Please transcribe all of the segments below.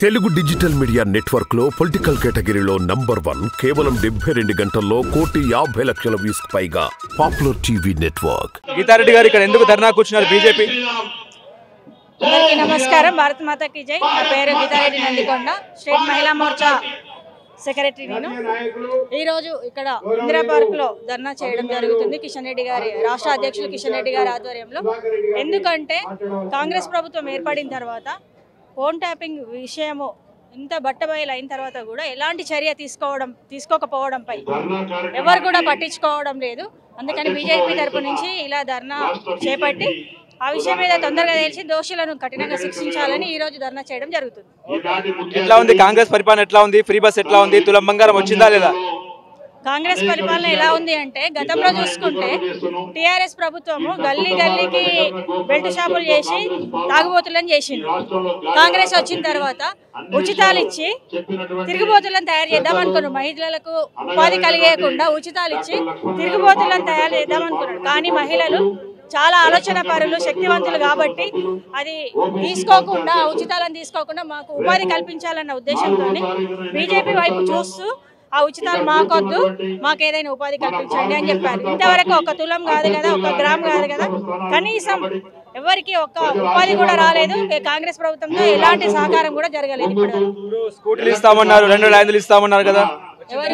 Telugu digital media network లో political కేటగిరీలో number one కేవలం డెబ్బై రెండు గంటల్లో కోటి యాభై లక్షల వ్యూస్ పైగా పాపులర్ టీవీ నెట్వర్క్ గీతారెడ్డి గారు ఇక్కడ ఎందుకు ధర్నా కూర్చున్నారు బీజేపీ అందరికీ నమస్కారం భారత్ మాతాకి జై నా పేరు గీతారెడ్డి నందికొండ స్టేట్ మహిళా మోర్చా సెక్రటరీ నేను ఈరోజు ఇక్కడ ఇందిరా పార్క్ లో ధర్నా చేయడం జరుగుతుంది కిషన్ రెడ్డి గారి రాష్ట్ర అధ్యక్షులు కిషన్ రెడ్డి గారి ఆధ్వర్యంలో ఎందుకంటే కాంగ్రెస్ ప్రభుత్వం ఏర్పడిన తర్వాత ఫోన్ ట్యాపింగ్ విషయము ఇంత బట్టబయలు అయిన తర్వాత కూడా ఎలాంటి చర్య తీసుకోవడం తీసుకోకపోవడంపై ఎవరు కూడా పట్టించుకోవడం లేదు అందుకని బీజేపీ తరపు నుంచి ఇలా ధర్నా చేపట్టి ఆ విషయం మీద తొందరగా తెలిసి దోషులను కఠినంగా శిక్షించాలని ఈ రోజు ధర్నా చేయడం జరుగుతుంది ఎట్లా ఉంది కాంగ్రెస్ పరిపాలన ఎట్లా ఉంది ఫ్రీ బస్ ఎట్లా ఉంది తులం బంగారం వచ్చిందా లేదా కాంగ్రెస్ పరిపాలన ఎలా ఉంది అంటే గతంలో చూసుకుంటే టిఆర్ఎస్ ప్రభుత్వము గల్లీ గల్లీకి బెల్ట్ షాపులు చేసి తాగుబోతులను చేసింది కాంగ్రెస్ వచ్చిన తర్వాత ఉచితాలు ఇచ్చి తిరుగుబోతులను తయారు చేద్దాం అనుకున్నారు మహిళలకు ఉపాధి కలిగేయకుండా ఉచితాలు ఇచ్చి తిరుగుబోతులను తయారు చేద్దాం అనుకున్నారు కానీ మహిళలు చాలా ఆలోచన పరులు శక్తివంతులు కాబట్టి అది తీసుకోకుండా ఆ ఉచితాలను తీసుకోకుండా మాకు ఉపాధి కల్పించాలన్న ఉద్దేశంతో బీజేపీ వైపు చూస్తూ ఆ ఉచితాలు మాకొద్దు మాకు ఏదైనా ఉపాధి కల్పించండి అని చెప్పారు ఇంతవరకు ఒక తులం కాదు కదా ఒక గ్రామ్ కాదు కదా కనీసం ఎవరికి ఒక్క ఉపాధి కూడా రాలేదు కాంగ్రెస్ ప్రభుత్వంతో ఎలాంటి సహకారం కూడా జరగలేదు ఇప్పటివరకు ఇప్పుడు స్కూటీలు ఇస్తామన్నారు రెండు వేల ఐదులు ఇస్తామన్నారు కదా ఎవరు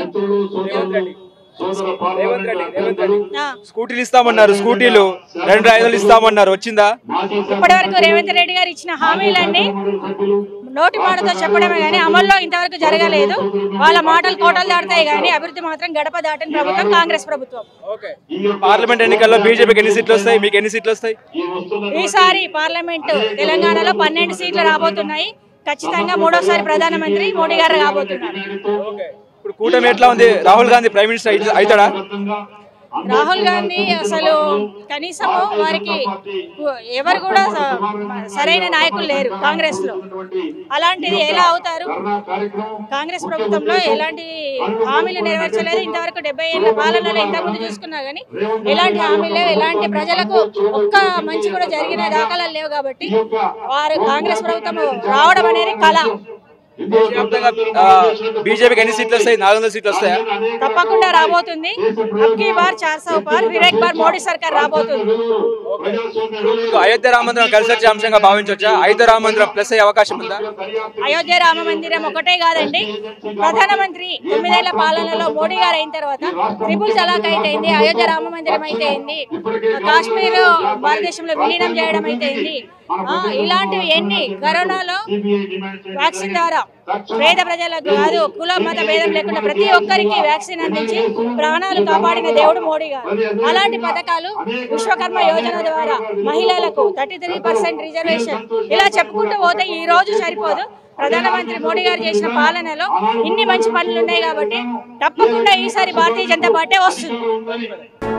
రేవంత్ రెడ్డి రేవంత్ రెడ్డి ఆ, స్కూటీలు ఇస్తామన్నారు స్కూటీలు రెండు ఐదులు ఇస్తామన్నారు వచ్చిందా ఇప్పటివరకు రేవంత్ రెడ్డి గారు ఇచ్చిన హామీలన్నీ నోటి మాటతో చెప్పడమే కానీ అమల్లో ఇంతవరకు జరగలేదు వాళ్ళ మాటలు కోటలు దాటుతాయి కానీ అభివృద్ధి మాత్రం గడప దాటిన ప్రభుత్వం కాంగ్రెస్ ప్రభుత్వం ఓకే పార్లమెంట్ ఎన్నికల్లో బీజేపీకి ఎన్ని సీట్లు వస్తాయి మీకు ఎన్ని సీట్లు వస్తాయి ఈసారి పార్లమెంట్ తెలంగాణలో పన్నెండు సీట్లు రాబోతున్నాయి ఖచ్చితంగా మూడోసారి ప్రధానమంత్రి మోడీ గారు రాబోతున్నారు ఓకే ఇప్పుడు కూటమి ఎట్లా ఉంది రాహుల్ గాంధీ ప్రైమ్ మినిస్టర్ అయితే- అవుతాడా రాహుల్ గాంధీ అసలు కనీసం వారికి ఎవరు కూడా స- సరైన నాయకులు లేరు కాంగ్రెస్ లో అలాంటిది ఎలా అవుతారు కాంగ్రెస్ ప్రభుత్వంలో ఎలాంటి హామీలు నెరవేర్చలేదు ఇంతవరకు డెబ్బై ఏళ్ళ పాలనలో ఇంతకుముందు చూసుకున్నా కానీ ఎలాంటి హామీలు లేవు ఎలాంటి ప్రజలకు ఒక్క మంచి కూడా జరిగిన దాఖలాలు లేవు కాబట్టి వారు కాంగ్రెస్ ప్రభుత్వం రావడం అనేది కళ దేశవ్యాప్తంగా బీజేపీకి ఎన్ని సీట్లు వస్తాయి నాలుగు వందల సీట్లు వస్తాయా తప్పకుండా రాబోతుంది అబ్కీ బార్ చార్ సౌ బార్ వివేక్ బార్ మోడీ సర్కార్ రాబోతుంది ఇప్పుడు అయోధ్య రామ మందిరం కలిసి వచ్చే అంశంగా భావించవచ్చా అయోధ్య రామ మందిరం ప్లస్ అయ్యే అవకాశం ఉందా అయోధ్య రామ మందిరం ఒకటే కాదండి ప్రధానమంత్రి తొమ్మిదేళ్ల పాలనలో మోడీ గారు అయిన తర్వాత త్రిపుల్ తలాక్ అయితే అయింది అయోధ్య రామ మందిరం అయితే అయింది కాశ్మీర్ భారతదేశంలో విలీనం చేయడం అయితే అయింది ఆ, ఇలాంటివి ఎన్ని కరోనాలో వ్యాక్సిన్ ద్వారా పేద ప్రజలకు కాదు కుల మత భేదం లేకుండా ప్రతి ఒక్కరికి వ్యాక్సిన్ అందించి ప్రాణాలు కాపాడిన దేవుడు మోడీ గారు అలాంటి పథకాలు విశ్వకర్మ యోజన ద్వారా మహిళలకు థర్టీ త్రీ పర్సెంట్ రిజర్వేషన్ ఇలా చెప్పుకుంటూ పోతే ఈ రోజు సరిపోదు ప్రధానమంత్రి మోడీ గారు చేసిన పాలనలో ఇన్ని మంచి పనులు ఉన్నాయి కాబట్టి తప్పకుండా ఈసారి భారతీయ జనతా పార్టీ వస్తుంది